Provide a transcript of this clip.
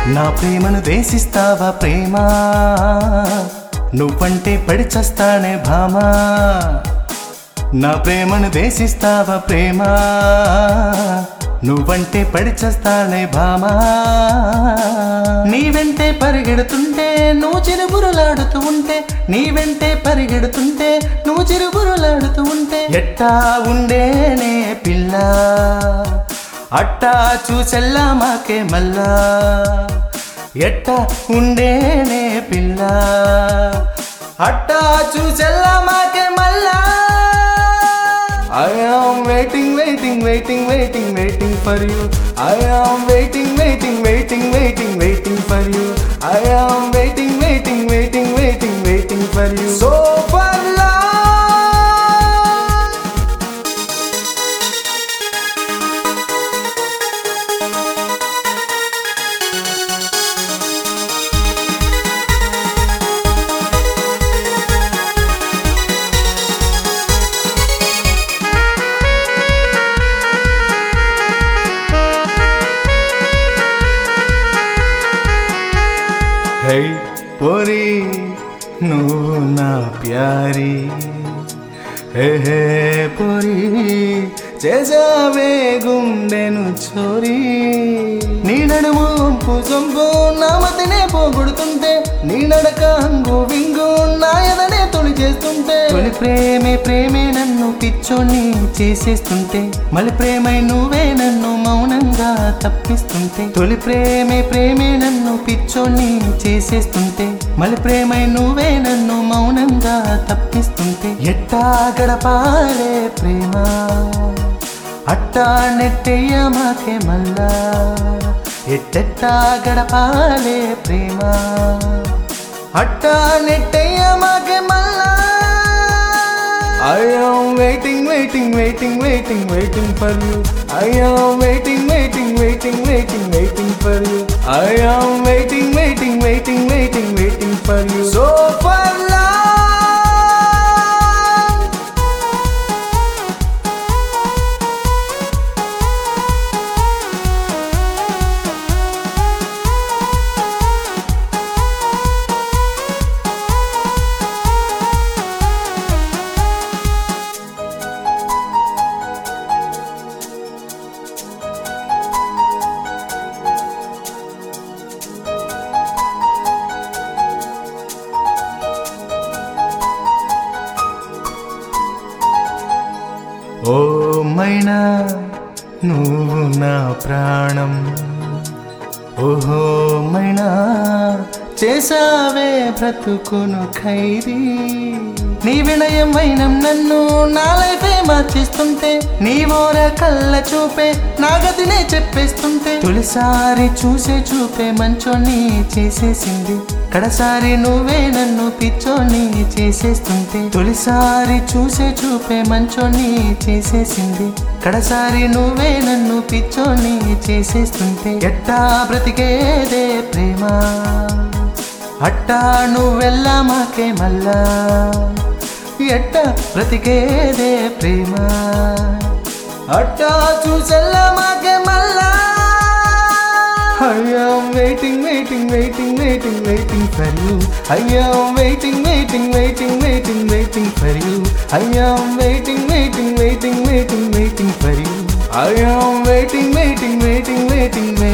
నా ప్రేమను దేశిస్తావా ప్రేమ నువ్వంటే పడి చస్తానే భామా నా ప్రేమను దేశిస్తావా ప్రేమ నువ్వంటే పడి చస్తానే భామా నీ వెంటే పరిగెడుతుంటే నువ్వు చిరుబురులాడుతూ ఉంటే నీ వెంటే పరిగెడుతుంటే నువ్వు చిరుబురులాడుతూ ఉంటే ఎట్టా ఉండేనే పిల్ల అట్టా చూసెల్లా మాకే మల్లా ఎట్ట ఉండేనే పిల్ల అట్టా చూసెల్లా మాకే మల్లా I am waiting, waiting, waiting, waiting, waiting for you. I am waiting, waiting, waiting, waiting, waiting for you. I am waiting, waiting, waiting, waiting, waiting for you. So for long. Hi పోరి నువ్వు నా ప్యారి హే హే పోరి చేసావే గుండెను చోరీ నీ నడుము వంపు సొంపు నా మతినే పోగొడుతుంటే నీ నడక హంగు వింగు నా ఎదనే తొలి చేస్తుంటే తొలి ప్రేమే ప్రేమే నన్ను పిచ్చోని చేసేస్తుంటే మళ్ళీ ప్రేమై నువ్వే నన్ను మౌనంగా తప్పిస్తుంటే తొలి ప్రేమే ప్రేమే నన్ను పిచ్చోని చేసేస్తుంటే మళ్ళీ ప్రేమై నువ్వే నన్ను మౌనంగా తప్పిస్తుంటే ఎట్టా గడపాలే ప్రేమ అట్టా నెట్టయ్య మాకే మల్లా ఎట్టెట్టా గడపాలే ప్రేమ అట్టా నెట్టయ్య మాకే మల్లా I am waiting, waiting, waiting, waiting, waiting for you. I am waiting, waiting, waiting, waiting, waiting for you. I am waiting, waiting, waiting, waiting, waiting for you. So for long. ఓ మైనా నువ్వు నా ప్రాణం ఓహో మైనా చేసావే బ్రతుకును ఖైదీ నీ వినయం వైనం నన్ను నా లైఫే మార్చేస్తుంటే నీ ఓర కళ్ళ చూపే నా గదినే చెప్పేస్తుంటే తొలిసారి చూసే చూపే మంచోని చేసేసింది కడసారి నువ్వే నన్ను పిచ్చోని చేసేస్తుంటే తొలిసారి చూసే చూపే మంచోని చేసేసింది కడసారి నువ్వే నన్ను పిచ్చోని చేసేస్తుంటే ఎట్టా బ్రతికేదే ప్రేమ అట్టా నువ్వెల్లా మాకే మల్లా ఎట్ట బ్రతికేదే ప్రేమ అట్టా చూసెల్లా మాకే మల్లా I am waiting, waiting, waiting, waiting, waiting for you. I am waiting, waiting, waiting, waiting, waiting for you. I am waiting, waiting, waiting, waiting, waiting for you. I am waiting, waiting, waiting, waiting, waiting.